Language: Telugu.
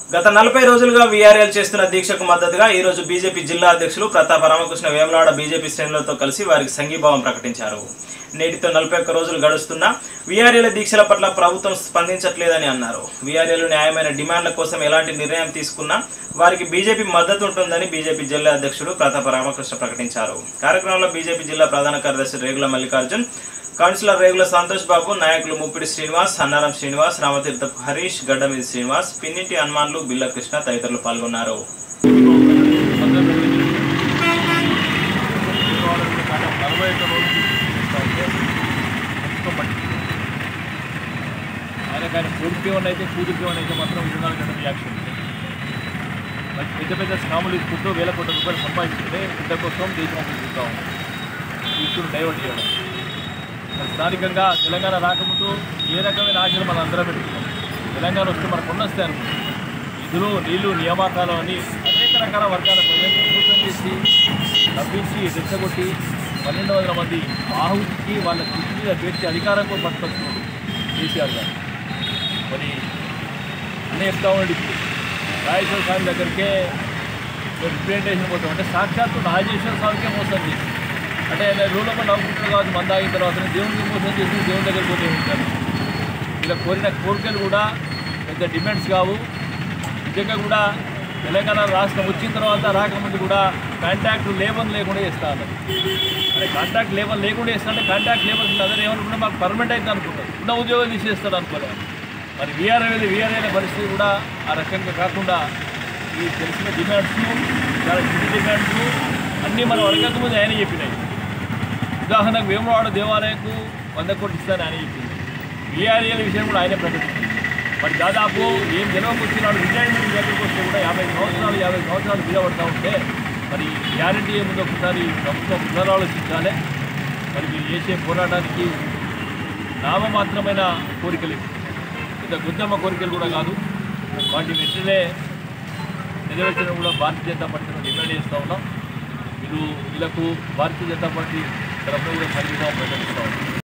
గత నలభై రోజులుగా వీఆర్ఎల్ చేస్తున్న దీక్షకు మద్దతుగా ఈ రోజు బీజేపీ జిల్లా అధ్యక్షులు ప్రతాప రామకృష్ణ వేమలాడ బీజేపీ శ్రేణులతో కలిసి వారికి సంఘీభావం ప్రకటించారు నేటితో నలభై ఒక్క రోజులు గడుస్తున్నా వీఆర్ఎల్ దీక్షల పట్ల ప్రభుత్వం స్పందించట్లేదని అన్నారు వీఆర్ఎల్ న్యాయమైన డిమాండ్ల కోసం ఎలాంటి నిర్ణయం తీసుకున్నా వారికి బీజేపీ మద్దతు ఉంటుందని బీజేపీ జిల్లా అధ్యక్షుడు ప్రతాప రామకృష్ణ ప్రకటించారు కార్యక్రమంలో బీజేపీ జిల్లా ప్రధాన కార్యదర్శి రేగుల మల్లికార్జున్ కౌన్సిలర్ రేగుల సంతోష్ బాబు నాయకులు ముప్పిడి శ్రీనివాస్ అన్నారం శ్రీనివాస్ రామతీర్థపు హరీష్ గడ్డమీది శ్రీనివాస్ పిన్నింటి హనుమాన్లు బిల్ల కృష్ణ తదితరులు పాల్గొన్నారు నలభై ఒక్క రోజులు చేస్తా ఉంటే మొత్తం పట్టి ఆయన కానీ కొడుకు ఏమన్నా అయితే కూతురికి ఏమన్నా అయితే మాత్రం ఇరవై నాలుగు గంటల రియాక్షన్ ఉంటుంది మరి పెద్ద పెద్ద స్కాములు ఇచ్చుకుంటూ వేల కోట్ల రూపాయలు సంపాదించుకుంటే ఇంత కోసం దేశం చూస్తూ ఉన్నాం ఇష్యూని డైవర్ట్ చేయడం మరి స్థానికంగా తెలంగాణ రాకముందు ఏ రకమైన ఆశలు మనం అందరం పెట్టుకున్నాం తెలంగాణ వస్తే మనకు ఉన్నస్తాయి అనుకుంటాం నిధులు నీళ్లు నియామకాలు అని అనేక రకాల వర్గాల ప్రజలను మోసం చేసి తప్పించి రెచ్చగొట్టి పన్నెండు వందల మంది ఆహుతికి వాళ్ళ చుట్టూ మీద పెట్టి అధికారంలో పట్టుకొస్తున్నాడు కేసీఆర్ గారు మరి అన్నీ చెప్తా ఉన్నాడు ఇప్పుడు రాజేశ్వర స్వామి దగ్గరికే రిప్రజెంటేషన్ పోతాం అంటే సాక్షాత్తు రాజేశ్వర స్వామికే మోసం చేసి అంటే ఆయన రూలంలో నవ్వుకుంటున్నారు కాబట్టి మంద ఆగిన తర్వాత దేవునికి మోసం చేసి దేవుని దగ్గరికి పోతే ఉంటారు ఇలా కోరిన కోరికలు కూడా పెద్ద డిమాండ్స్ కావు నిజంగా కూడా తెలంగాణ రాష్ట్రం వచ్చిన తర్వాత రాకముందు కూడా కాంట్రాక్ట్ లేబర్ లేకుండా చేస్తా అన్నారు అదే కాంట్రాక్ట్ లేబర్ లేకుండా చేస్తా అంటే కాంట్రాక్ట్ లేబర్ అందరూ ఏమనుకుంటే మాకు పర్మనెంట్ అయితే అనుకుంటారు ఉన్న ఉద్యోగాలు తీసేస్తాడు అనుకోలేదు మరి వీఆర్ఏ వెళ్ళి వీఆర్ఏ అనే పరిస్థితి కూడా ఆ రకంగా కాకుండా ఈ తెలిసిన డిమాండ్స్ చాలా చిన్న డిమాండ్స్ అన్నీ మనం అడగకముందు ఆయన చెప్పినాయి ఉదాహరణకు వేమవాడ దేవాలయంకు వంద కోట్లు ఇస్తానని ఆయన చెప్పింది వీఆర్ఏల విషయం కూడా ఆయనే ప్రకటించింది మరి దాదాపు ఏం జనం వచ్చినాడు రిటైర్మెంట్ దగ్గరికి వస్తే కూడా యాభై సంవత్సరాలు యాభై సంవత్సరాలు నిలబడతా ఉంటే మరి గ్యారంటీ ఏముందో ఒకసారి ప్రభుత్వం పునరాలోచించాలి మరి మీరు చేసే పోరాటానికి నామమాత్రమైన కోరికలు ఇవి. ఇంత గుద్దమ్మ కోరికలు కూడా కాదు వాటి వెంటనే నెరవేర్చడం కూడా భారతీయ జనతా పార్టీలో డిమాండ్ చేస్తూ ఉన్నాం మీరు వీళ్ళకు భారతీయ జనతా పార్టీ తరఫున కూడా సంగీతం ప్రకటిస్తూ ఉన్నాం